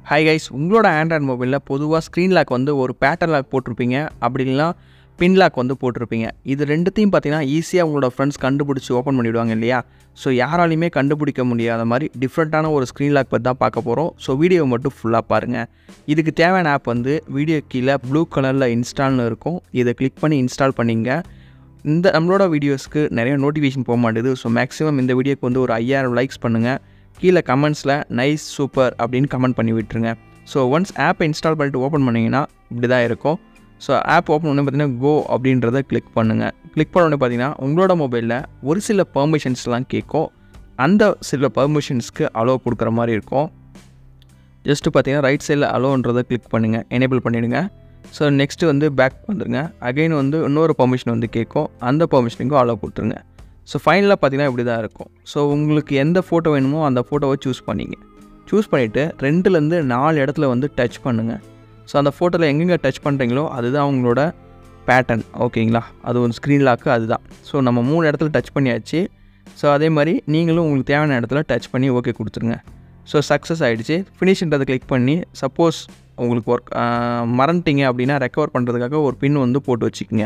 hi guys உங்களோட Android மொபைலில் பொதுவாக ஸ்க்ரீன் லாக் வந்து ஒரு பேட்டர்ன் லாக் போட்டிருப்பீங்க அப்படி இல்லைனா பின் லாக் வந்து போட்டிருப்பீங்க இது ரெண்டுத்தையும் பார்த்தீங்கன்னா ஈஸியாக உங்களோட ஃப்ரெண்ட்ஸ் கண்டுபிடிச்சி ஓப்பன் பண்ணிவிடுவாங்க இல்லையா ஸோ யாராலையுமே கண்டுபிடிக்க முடியாத மாதிரி டிஃப்ரெண்ட்டான ஒரு ஸ்க்ரீன் லாக் பற்றி தான் பார்க்க போகிறோம் ஸோ வீடியோ மட்டும் ஃபுல்லாக பாருங்கள் இதுக்கு தேவையான ஆப் வந்து வீடியோ கீழே ப்ளூ கலரில் இன்ஸ்டால்னு இருக்கும் இதை கிளிக் பண்ணி இன்ஸ்டால் பண்ணிங்க இந்த நம்மளோட வீடியோஸ்க்கு நிறைய நோட்டிஃபிகேஷன் போக மாட்டேது ஸோ மேக்ஸிமம் இந்த வீடியோக்கு வந்து ஒரு ஐயாயிரம் லைக்ஸ் பண்ணுங்கள் கீழே கமெண்ட்ஸில் நைஸ் சூப்பர் அப்படின்னு கமெண்ட் பண்ணி விட்டுருங்க ஸோ ஒன்ஸ் ஆப்பை இன்ஸ்டால் பண்ணிட்டு ஓப்பன் பண்ணிங்கன்னா இப்படி தான் இருக்கும் ஸோ ஆப் ஓப்பன் பண்ணி பார்த்தீங்கன்னா கோ அப்படின்றத கிளிக் பண்ணுங்கள் கிளிக் பண்ண உடனே பார்த்தீங்கன்னா உங்களோட மொபைலில் ஒரு சில பெர்மிஷன்ஸ்லாம் கேட்கும் அந்த சில பெர்மிஷன்ஸ்க்கு அலோவ் கொடுக்குற மாதிரி இருக்கும் ஜஸ்ட்டு பார்த்தீங்கன்னா ரைட் சைடில் அலோன்றதை கிளிக் பண்ணுங்கள் எனேபிள் பண்ணிவிடுங்க ஸோ நெக்ஸ்ட்டு வந்து பேக் வந்துடுங்க அகைன் வந்து இன்னொரு பெர்மிஷன் வந்து கேட்கும் அந்த பெர்மிஷனுக்கும் அலோவ் கொடுத்துருங்க ஸோ ஃபைனலாக பார்த்தீங்கன்னா இப்படி தான் இருக்கும் ஸோ உங்களுக்கு எந்த ஃபோட்டோ வேணுமோ அந்த ஃபோட்டோவை சூஸ் பண்ணிங்க சூஸ் பண்ணிவிட்டு ரெண்டுலேருந்து நாலு இடத்துல வந்து டச் பண்ணுங்கள் ஸோ அந்த ஃபோட்டோவில் எங்கெங்கே டச் பண்ணுறீங்களோ அதுதான் உங்களோட பேட்டர்ன் ஓகேங்களா அது ஒரு ஸ்க்ரீன் லாக்கு அதுதான் ஸோ நம்ம மூணு இடத்துல டச் பண்ணியாச்சு ஸோ அதே மாதிரி நீங்களும் உங்களுக்கு தேவையான இடத்துல டச் பண்ணி ஓகே கொடுத்துருங்க ஸோ சக்ஸஸ் ஆகிடுச்சு ஃபினிஷ்ன்றதை கிளிக் பண்ணி சப்போஸ் உங்களுக்கு ஒர்க் மறந்துட்டீங்க அப்படின்னா ரெக்கவர் பண்ணுறதுக்காக ஒரு பின் வந்து போட்டு வச்சுக்கோங்க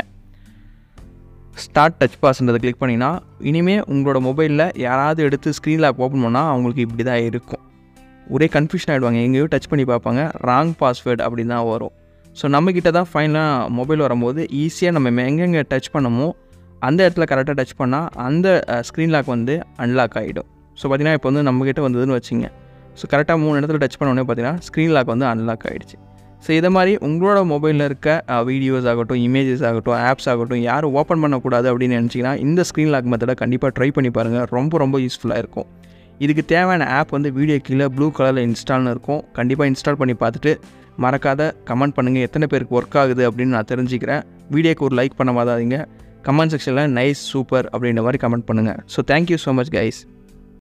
ஸ்டார்ட் டச் பாஸ்ன்றதை கிளிக் பண்ணிங்கன்னா இனிமேல் உங்களோட மொபைலில் யாராவது எடுத்து ஸ்க்ரீன் லாக் ஓப்பன் பண்ணால் அவங்களுக்கு இப்படி தான் இருக்கும் ஒரே கன்ஃபியூஷன் ஆகிடுவாங்க எங்கேயோ டச் பண்ணி பார்ப்பாங்க ராங் பாஸ்வேர்டு அப்படின்னு தான் வரும் ஸோ நம்மக்கிட்ட தான் ஃபைனலாக மொபைல் வரும்போது ஈஸியாக நம்ம எங்கெங்கே டச் பண்ணமோ அந்த இடத்துல கரெக்டாக டச் பண்ணால் அந்த ஸ்க்ரீன் லாக் வந்து அன்லாக் ஆகிடும் ஸோ பார்த்திங்கன்னா இப்போ வந்து நம்மக்கிட்ட வந்ததுன்னு வச்சுங்க ஸோ கரெக்டாக மூணு இடத்துல டச் பண்ண உடனே பார்த்தீங்கன்னா ஸ்க்ரீன் லாக் வந்து அன்லாக் ஆகிடுச்சு ஸோ இதை மாதிரி உங்களோட மொபைலில் இருக்க வீடியோஸ் ஆகட்டும் இமேஜஸ் ஆகட்டும் ஆப்ஸ் ஆகட்டும் யாரும் ஓப்பன் பண்ணக்கூடாது அப்படின்னு நினச்சிங்கன்னா இந்த ஸ்க்ரீன் லாக் மெத்தடை கண்டிப்பாக ட்ரை பண்ணி பாருங்கள் ரொம்ப ரொம்ப யூஸ்ஃபுல்லாக இருக்கும் இதுக்கு தேவையான ஆப் வந்து வீடியோ கீழே ப்ளூ கலரில் இன்ஸ்டால்னு இருக்கும் கண்டிப்பாக இன்ஸ்டால் பண்ணி பார்த்துட்டு மறக்காத கமெண்ட் பண்ணுங்கள் எத்தனை பேருக்கு ஒர்க் ஆகுது அப்படின்னு நான் தெரிஞ்சுக்கிறேன் வீடியோக்கு ஒரு லைக் பண்ண மாதாதீங்க கமெண்ட் செக்ஷனில் நைஸ் சூப்பர் அப்படின்ற மாதிரி கமெண்ட் பண்ணுங்கள் so thank you so much guys